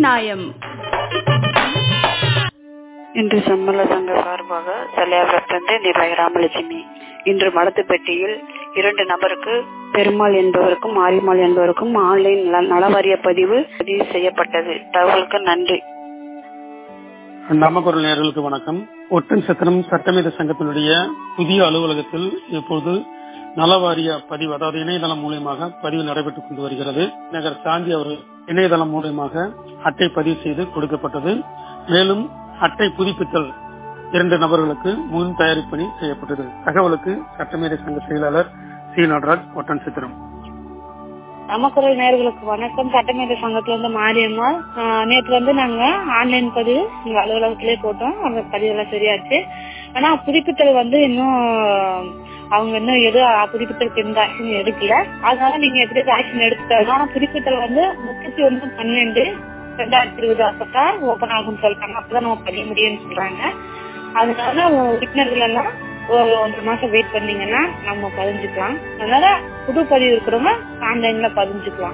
நியாயம் இன்று சம்மல சங்க சார்பாக சல்லியாபுரத்திலிருந்து நிர்வாகி ராமலட்சுமி இன்று மடத்து பெட்டியில் இரண்டு நபருக்கு பெருமாள் என்பவருக்கும் மாரிமாள் என்பவருக்கும் ஆன்லைன் நல- நலவாரிய பதிவு பதிவு செய்யப்பட்டது தகவலுக்கு நன்றி நாமக்கல் நேர்களுக்கு வணக்கம் ஒட்டன் சத்திரம் சட்டமேத சங்கத்தினுடைய புதிய அலுவலகத்தில் இப்பொழுது நலவாரிய பதிவு அதாவது இணையதளம் மூலியமாக பதிவு நடைபெற்றுக் கொண்டு வருகிறது நகர் சாந்தி அவர்கள் இணையதளம் மூலியமாக அட்டை பதிவு செய்து கொடுக்கப்பட்டது மேலும் அட்டை புதுப்பித்தல் இரண்டு நபர்களுக்கு முன் தயாரிப்பு பணி செய்யப்பட்டது தகவலுக்கு சட்டமேதை சங்க செயலாளர் சி நடராஜ் ஒட்டன் சித்திரம் நமக்குரல் நேர்களுக்கு வணக்கம் சட்டமேத சங்கத்துல இருந்து மாரியம்மாள் ஆஹ் நேற்று வந்து நாங்க ஆன்லைன் பதிவு எங்க அலுவலகத்திலே போட்டோம் அந்த பதிவெல்லாம் சரியாச்சு ஆனா புதுப்பித்தல் வந்து இன்னும் அவங்க இன்னும் எதுவும் புதுப்பித்தலுக்கு எந்த ஆக்ஷன் எடுக்கல அதனால நீங்க எப்படி ஆக்ஷன் எடுத்துட்டாங்க ஆனா புதுப்பித்தல் வந்து முப்பத்தி ஒன்று பன்னெண்டு ரெண்டாயிரத்தி இருபது அப்பதான் ஓபன் ஆகும்னு சொல்றாங்க அப்பதான் நம்ம பதிய முடியும்னு சொல்றாங்க அதனால உறுப்பினர்கள் எல்லாம் ஒரு ஒன்றரை மாசம் வெயிட் பண்ணீங்கன்னா நம்ம பதிஞ்சுக்கலாம் அதனால புது பதிவு இருக்கிறவங்க ஆன்லைன்ல பதிஞ்சுக்கலாம்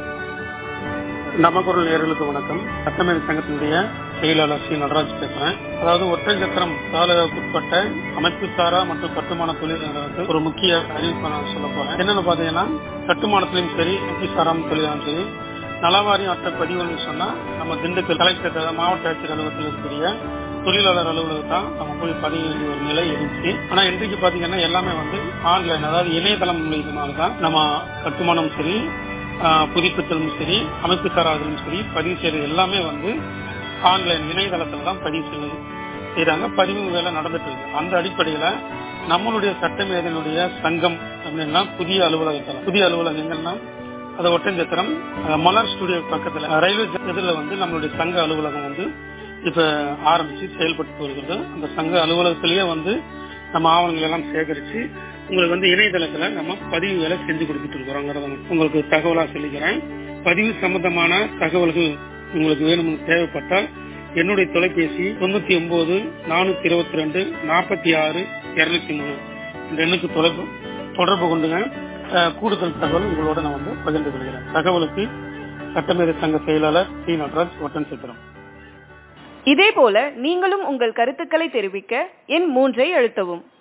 நமக்குரல் நேர்களுக்கு வணக்கம் சட்டமேதை சங்கத்தினுடைய செயலாளர் சி நடராஜ் பேசுறேன் அதாவது ஒற்றை சத்திரம் தாலுகாவுக்குட்பட்ட அமைப்பு சாரா மற்றும் கட்டுமான தொழிலாளர்களுக்கு ஒரு முக்கிய அறிவிப்பை நான் சொல்ல போறேன் என்னன்னு பாத்தீங்கன்னா கட்டுமானத்திலும் சரி அமைப்பு சாராம் தொழிலாளரும் சரி நலவாரியம் அட்டை பதிவுன்னு சொன்னா நம்ம திண்டுக்கல் கலெக்டர் மாவட்ட ஆட்சியர் அலுவலகத்தில் இருக்கக்கூடிய தொழிலாளர் அலுவலகத்தான் நம்ம போய் பதிவு வேண்டிய ஒரு நிலை இருந்துச்சு ஆனா இன்றைக்கு பாத்தீங்கன்னா எல்லாமே வந்து ஆன்லைன் அதாவது இணையதளம் மூலியமாக தான் நம்ம கட்டுமானம் சரி ஆஹ் புதுப்பித்தலும் சரி அமைப்பு சாராதலும் சரி பதிவு செய்யறது எல்லாமே வந்து ஆன்லைன் இணையதளத்துல தான் பதிவு செய்வது செய்யறாங்க பதிவு வேலை நடந்துட்டு இருக்கு அந்த அடிப்படையில நம்மளுடைய சட்டமேதனுடைய சங்கம் அப்படின்னா புதிய அலுவலகத்தில் புதிய அலுவலகங்கள்னா அது ஒட்டஞ்சத்திரம் அஹ் மலர் ஸ்டுடியோ பக்கத்துல ரயில்வே எதிரில் வந்து நம்மளுடைய சங்க அலுவலகம் வந்து இப்ப ஆரம்பிச்சு செயல்பட்டு வருகிறது அந்த சங்க அலுவலகத்திலேயே வந்து நம்ம ஆவணங்கள் எல்லாம் சேகரிச்சு உங்களுக்கு வந்து இணையதளத்துல நம்ம பதிவு வேலை செஞ்சு கொடுத்துட்டு இருக்கிறோங்கிறத உங்களுக்கு தகவலா சொல்லிக்கிறேன் பதிவு சம்பந்தமான தகவல்கள் உங்களுக்கு வேணும்னு தேவைப்பட்டால் என்னுடைய தொலைபேசி தொண்ணூத்தி ஒன்பது நானூத்தி இருபத்தி ரெண்டு நாற்பத்தி ஆறு இருநூத்தி மூணு இந்த எண்ணுக்கு தொடர்பு தொடர்பு கொண்டுங்க அஹ், கூடுதல் தகவல் உங்களோட நான் வந்து பகிர்ந்து கொள்கிறேன் தகவலுக்கு சட்டமேதை சங்க செயலாளர் சி நடராஜ் ஒட்டன் சித்திரம் இதேபோல நீங்களும் உங்கள் கருத்துக்களை தெரிவிக்க எண் மூன்றை அழுத்தவும்